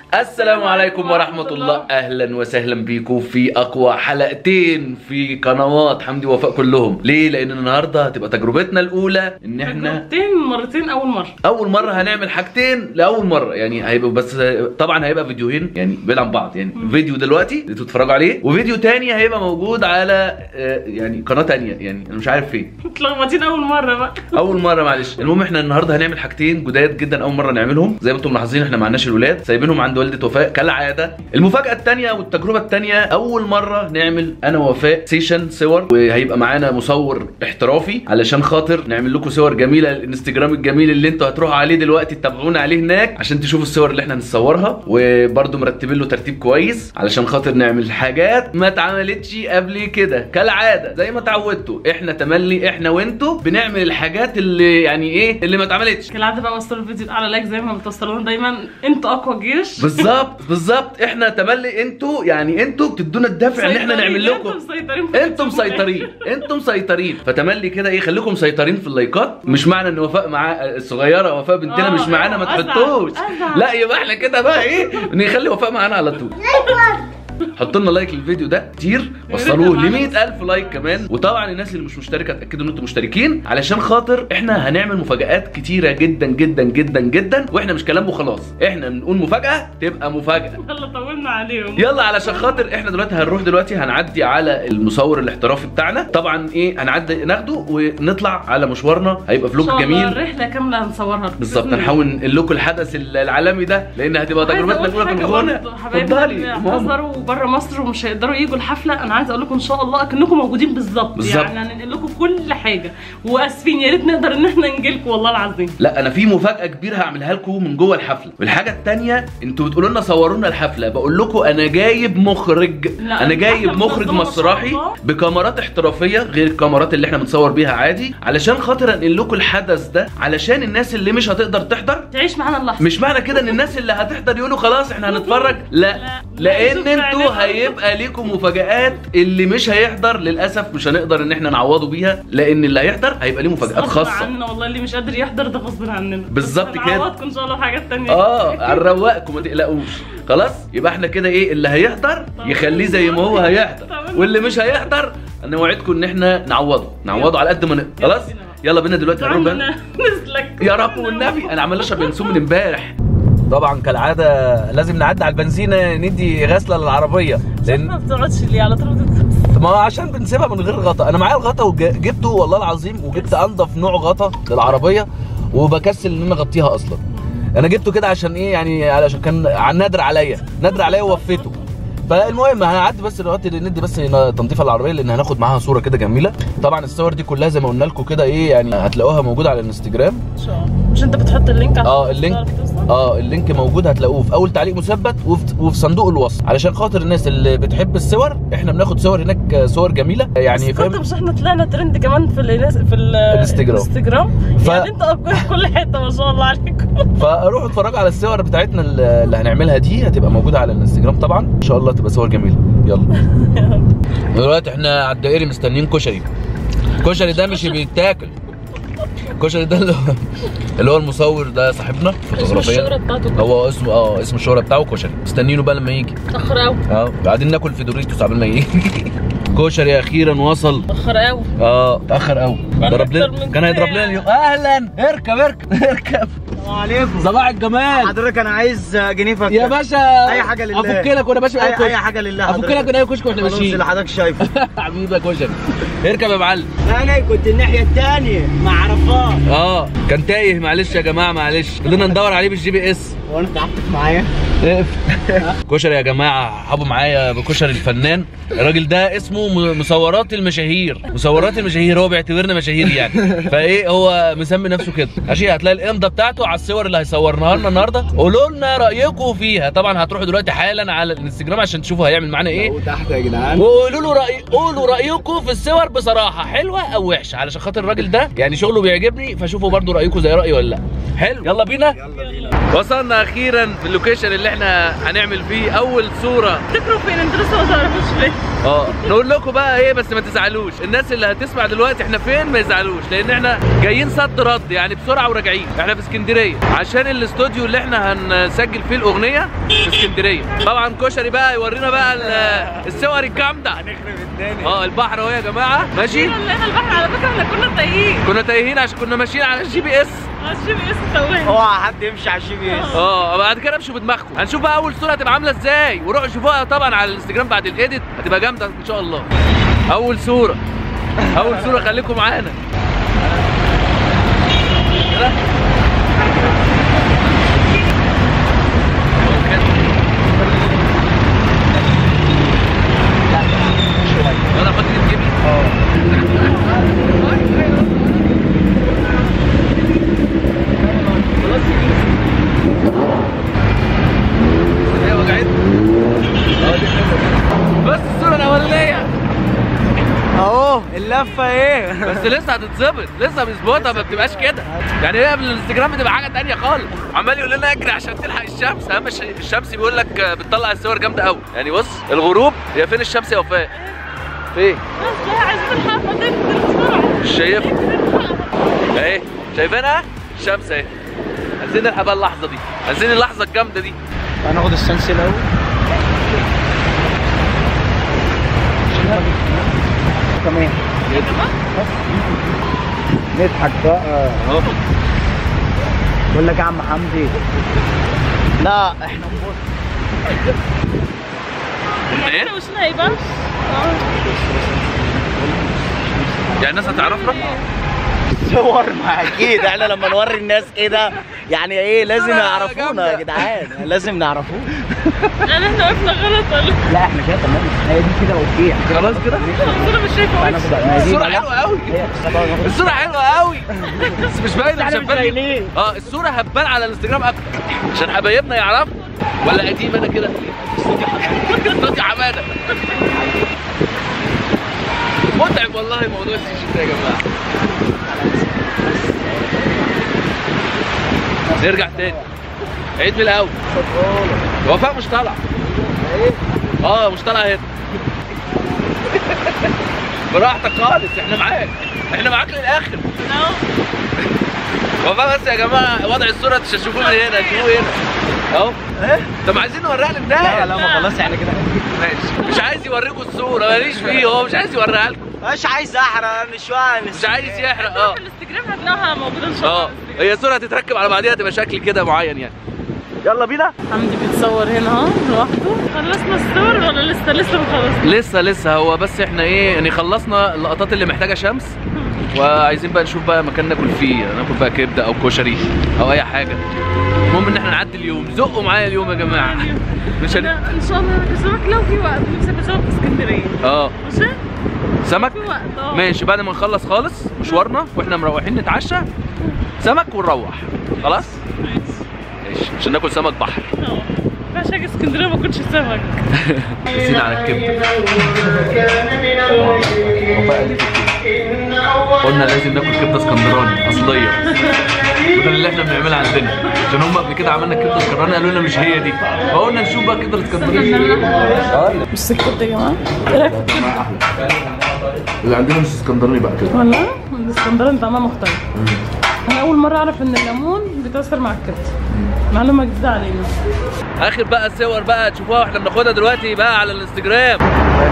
السلام عليكم ورحمة الله أهلا وسهلا بيكم في أقوى حلقتين في قنوات حمدي وفاء كلهم ليه؟ لأن النهاردة هتبقى تجربتنا الأولى إن إحنا تجربتين مرتين اول مره أول مرة هنعمل حاجتين لأول مرة يعني هيبقى بس طبعا هيبقى فيديوهين يعني بعيد عن بعض يعني فيديو دلوقتي اللي تتفرجوا عليه وفيديو تاني هيبقى موجود على آه، يعني قناة تانية يعني أنا مش عارف فين متلخبطين اول مره بقى اول مره معلش المهم احنا النهارده هنعمل حاجتين جداد جدا اول مره نعملهم زي ما انتم ملاحظين احنا معناش الولاد سايبينهم عند والده وفاء كالعاده المفاجاه الثانيه والتجربه الثانيه اول مره نعمل انا ووفاء سيشن صور وهيبقى معانا مصور احترافي علشان خاطر نعمل لكم صور جميله الانستجرام الجميل اللي انتوا هتروحوا عليه دلوقتي تتابعونا عليه هناك عشان تشوفوا الصور اللي احنا هنصورها وبرده مرتبين له ترتيب كويس علشان خاطر نعمل حاجات ما اتعملتش قبل كده كالعاده زي ما اتعودتوا احنا تملي احنا وانتوا بنعمل الحاجات اللي يعني ايه اللي ما اتعملتش كالعاده بقى وصلوا الفيديو ده على لايك زي ما بتوصلونا دايما انتوا اقوى جيش بالظبط بالظبط احنا تملي انتوا يعني انتوا بتدونا الدفع ان احنا مسيطرين، نعمل لكم انتوا مسيطرين في انتم الفيديو. مسيطرين انتم مسيطرين فتملي كده ايه خليكم مسيطرين في اللايكات مش معنى ان وفاء مع الصغيره وفاء بنتنا اه، مش معانا ما ازعل، تحطوش ازعل. لا يبقى احنا كده بقى ايه نخلي وفاء معانا على طول حطوا لنا لايك للفيديو ده كتير وصلوه ل معانا. 100000 لايك كمان وطبعا الناس اللي مش مشتركه اتاكدوا ان انتم مشتركين علشان خاطر احنا هنعمل مفاجآت كتيره جدا جدا جدا جدا واحنا مش كلام وخلاص احنا بنقول مفاجاه تبقى مفاجاه يلا طولنا عليهم يلا علشان خاطر احنا دلوقتي هنروح دلوقتي هنعدي على المصور الاحترافي بتاعنا طبعا ايه هنعدي ناخده ونطلع على مشوارنا هيبقى إن شاء فلوج الله جميل الرحله كامله هنصورها لكم بالظبط بإذن الله. هنحاول ننقل لكم الحدث العالمي ده لان هتبقى عايزة تجربتنا أقول الاولى في حاجة الغنى برضه، حبايبنا اللي اتفضلي ماما حضروا بره مصر ومش هيقدروا يجوا الحفله انا عايزه اقول لكم ان شاء الله اكنكم موجودين بالظبط بالظبط. يعني هننقل لكم كل حاجه واسفين يا ريت نقدر ان احنا نجي لكم والله العظيم لا انا في مفاجاه كبيره هعملها لكم من جوه الحفله والحاجه الثانيه انتوا بتقولوا لنا صوروا لنا الحفله بقول لكم انا جايب مخرج لا، انا جايب الحفلة مخرج منظمة ما شاء مسرحي الله. بكاميرات احترافيه غير الكاميرات اللي احنا بنصور بيها عادي علشان خاطر انقل لكم الحدث ده علشان الناس اللي مش هتقدر تحضر تعيش معانا اللحظه مش معنى كده ان الناس اللي هتحضر يقولوا خلاص احنا هنتفرج لا لا. لان شوف انتوا بعينينا. هيبقى ليكم مفاجآت اللي مش هيحضر للاسف مش هنقدر ان احنا نعوضه بيها لان اللي هيحضر هيبقى ليه مفاجآت غصب خاصه عننا والله اللي مش قادر يحضر ده غصب عننا بالظبط بس كده. هنعوضكم ان شاء الله بحاجات تانية اه على رواقكم ما تقلقوش خلاص يبقى احنا كده ايه اللي هيحضر يخليه زي ما هو هيحضر واللي مش هيحضر انا وعدكم ان احنا نعوضه نعوضه على قد ما نقدر خلاص يلا بينا دلوقتي هنروح بقى عمنا نزلك يا رب والنبي انا عمال اشرب ينسون من امبارح طبعا كالعاده لازم نعدي على البنزينه ندي غسله للعربيه ما بتقعدش ليه على طول بتت- ما هو عشان بنسيبها من غير غطا انا معايا الغطا وجبته والله العظيم وجبت انضف نوع غطا للعربيه وبكسل ان انا اغطيها اصلا انا جبته كده عشان ايه يعني علشان كان عن نادر عليا نادر عليا ووفيته فالمهم هنعدي بس دلوقتي ندي بس تنظيف العربيه لان هناخد معاها صوره كده جميله طبعا الصور دي كلها زي ما قلنا لكم كده ايه يعني هتلاقوها موجوده على الانستجرام ان شاء الله مش انت بتحط اللينك عشان اه اللينك توصل؟ اه اللينك موجود هتلاقوه في اول تعليق مثبت وفي, وفي صندوق الوصف علشان خاطر الناس اللي بتحب الصور احنا بناخد صور هناك صور جميله يعني بس فاهم كنت مش احنا طلعنا ترند كمان في الانس... في ال- الانستجرام. الانستجرام ف- يعني انتوا اقوياء في كل حته ما شاء الله عليكم فروحوا اتفرجوا على الصور بتاعتنا اللي هنعملها دي هتبقى موجوده على الانستجرام طبعا ان شاء الله تبقى صور جميله يلا دلوقتي احنا على الدائري مستنيين كشري الكشري ده مش بيتاكل الكشري ده اللي هو اللي هو المصور ده صاحبنا اسم الشهرة فوتوغرافيا بتاعته هو اسمه اه اسم الشهرة بتاعه كشري مستنيينه بقى لما يجي متأخر قوي اه قاعدين ناكل في دوريتوس قبل ما يجي كشري اخيرا وصل متأخر قوي اه اتاخر قوي بقى ضرب أكتر لنا من كان كده هيضرب لنا يعني. اليوم اهلا اركب اركب اركب السلام عليكم صباح الجمال حضرتك انا عايز جنيه فكه يا باشا أي حاجة لله. افك لك وانا ماشي اي, معاك أي حاجه لله افك لك وانا كشك واحنا خلاص ماشيين اللي حضرتك شايفه حبيبي يا كشري اركب يا معلم انا كنت الناحيه الثانيه ما اعرفهاش اه كان تايه معلش يا جماعه معلش فضلنا ندور عليه بالجي بي اس وانا تعبتك معايا كشري يا جماعه حبوا معايا بكشري الفنان الراجل ده اسمه م- مصورات المشاهير مصورات المشاهير هو بيعتبرنا مشاهير يعني فايه هو مسمي نفسه كده ماشي هتلاقي الامضه بتاعته على الصور اللي هيصورناها لنا النهارده قولوا لنا رايكم فيها طبعا هتروحوا دلوقتي حالا على الانستجرام عشان تشوفوا هيعمل معانا ايه تحت يا جدعان وقولوا له رأي قولوا رايكم في الصور بصراحه حلوه او وحشه علشان خاطر الراجل ده يعني شغله بيعجبني فشوفوا برضو رايكم زي رايي ولا لا حلو يلا بينا يلا بينا وصلنا وصلنا اخيرا في اللوكيشن اللي احنا هنعمل فيه اول صوره تفتكروا فين انتوا لسه ما تعرفوش فين اه نقول لكم بقى ايه بس ما تزعلوش الناس اللي هتسمع دلوقتي احنا فين ما يزعلوش لان احنا جايين صد رد يعني بسرعه وراجعين احنا في اسكندريه عشان الاستوديو اللي احنا هنسجل فيه الاغنيه في اسكندريه طبعا كشري بقى يورينا بقى ال- الصور الجامده هنخرب الدنيا اه البحر اهو يا جماعه ماشي لقينا البحر على فكره احنا كنا تايهين كنا تايهين عشان كنا ماشيين على الجي بي اس ماشيين باسم توهنا اوعى حد يمشي على الجي بي اس اه بعد كده امشوا بدماغكم هنشوف بقى اول صوره هتبقى عامله ازاي وروحوا شوفوها طبعا على الانستجرام بعد الايديت هتبقى جامده ان شاء الله اول صوره اول صوره خليكم معانا كده. يلا حط ايدك في جيبي هي وجعتني اه دي حلوه بس الصوره الاولانيه اهو اللفه ايه بس لسه هتتظبط لسه بيظبطها ما بتبقاش كده يعني هي قبل الانستجرام بتبقى حاجه تانية خالص عمال يقول لنا اجري عشان تلحق الشمس اهم شيء الشمس بيقول لك بتطلع الصور جامده قوي يعني بص الغروب هي فين الشمس يا وفاء فين بس لا عايزين الحافه تنزل بسرعه مش شايف اهي شايفينها الشمس اهي عايزين نلحق بقى اللحظه دي عايزين اللحظه الجامده دي هناخد السنس الاول كمان نضحك بقى اهو بقول لك يا عم حمدي لا احنا نبص ايه احنا وشنا هيبقى اه يعني الناس هتعرفنا صور ما اكيد احنا لما نوري الناس كده يعني ايه لازم صورة يعرفونا جامدة. يا جدعان لازم نعرفوه يعني احنا وقفنا غلط ولا لا احنا كده تمام هي دي كده اوكي خلاص كده الصوره مش شايفه انا وشي كده ما هي دي الصوره بقى- حلوه قوي هي طبعاً ناخد- الصورة حلوة قوي بس مش باينة مش احنا مش هتبان باينين. اه الصورة هتبان على الانستجرام اكتر عشان حبايبنا يعرفوا ولا قديم انا كده استوديو حمادة متعب والله موضوع السيشن ده يا جماعة نرجع تاني عيد من الاول وفاء مش طالع اه مش طالع هنا براحتك خالص احنا معاك احنا معاك للاخر اهو وفاء بس يا جماعه وضع الصوره مش هتشوفوه من هنا هتشوفوه هنا اهو ايه طب عايزين نوريها للناس لا لا ما خلاص احنا كده ماشي مش عايز يوريكم الصوره ماليش فيه هو مش عايز يوريها لكم مش عايز احرق مش واعي مش عايز يحرق اه في الانستجرام هتلاقوها موجوده ان شاء اه الله هي صوره هتتركب على بعضيها تبقى شكل كده معين يعني يلا بينا حمدي بيتصور هنا اهو لوحده خلصنا الصور ولا لسه لسه ما خلصنا لسه لسه هو بس احنا ايه يعني خلصنا اللقطات اللي محتاجه شمس وعايزين بقى نشوف بقى مكان ناكل فيه ناكل بقى كبده او كشري او اي حاجه المهم ان احنا نعدي اليوم زقوا معايا اليوم يا جماعه مش هن... ان شاء الله نكلمك لو في وقت نفسك نشوفك في اسكندريه اه ماشي سمك في وقت اه ماشي بعد ما نخلص خالص مشوارنا واحنا مروحين نتعشى سمك ونروح خلاص ماشي ماشي عشان ناكل سمك بحر اه ما ينفعش اجي اسكندريه ما اكلش سمك نسينا على الكبده قلنا لازم ناكل كبده اسكندراني اصليه بدل اللي احنا بنعملها عندنا عشان هم قبل كده عملنا كبده اسكندراني قالوا لنا مش هي دي فقلنا نشوف بقى كبده اسكندراني اه مش الكبده يا جماعه ايه رايك في الكبده اللي عندنا مش اسكندراني بقى كده ولا الاسكندراني طعمها مختلف انا اول مره اعرف ان الليمون بيتاثر مع الكبده معلومه جديده علينا اخر بقى الصور بقى تشوفوها واحنا بناخدها دلوقتي بقى على الانستجرام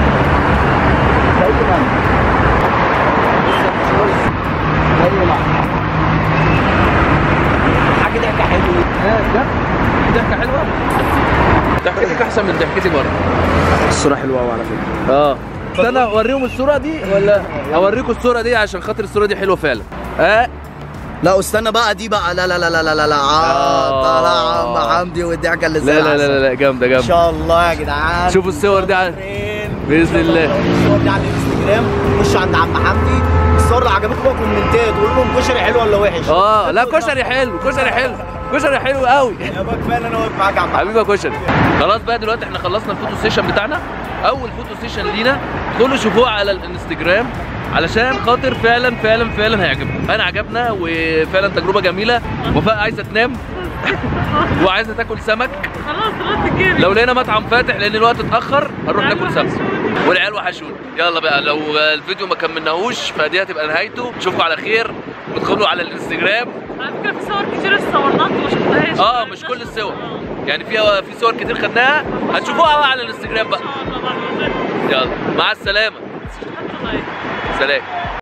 حاجه ضحكه حلوه ضحكه حلوه ضحكتك احسن من ضحكتي بره الصوره حلوه قوي على فكره اه استنى اوريهم الصوره دي ولا اوريكم الصوره دي عشان خاطر الصوره دي حلوه فعلا اه لا استنى بقى دي بقى لا لا لا لا لا لا لا آه. آه، طلع عم حمدي والضحكه اللي لا زي لا لا العسل. لا, لا جامده ان جامده شاء الله يا جدعان شوفوا الصور دي على فين؟ بإذن الله. الصور دي على الانستجرام خشوا عند عم حمدي الصور اللي عجبتكم كومنتات قولوا لهم كشري حلو ولا وحش اه لا كشري حلو كشري حلو كشري حلو قوي يا بقى كفايه ان انا واقف معاك يا عم حمدي حبيبي يا كشري خلاص بقى دلوقتي احنا خلصنا الفوتو سيشن بتاعنا اول فوتو سيشن لينا ادخلوا شوفوه على الانستجرام علشان خاطر فعلا فعلا فعلا هيعجبكم انا عجبنا وفعلا تجربه جميله وفاء عايزه تنام وعايزه تاكل سمك خلاص دلوقتي جري لو لقينا مطعم فاتح لان الوقت اتاخر هنروح ناكل سمك والعيال وحشونا يلا بقى لو الفيديو ما كملناهوش فدي هتبقى نهايته نشوفكم على خير وادخلوا على الانستجرام على فكره في صور كتير صورناها ما شفتهاش اه مش كل الصور يعني فيها في صور كتير خدناها هتشوفوها بقى على الانستجرام بقى ان شاء الله بعد يلا مع السلامه ما سلام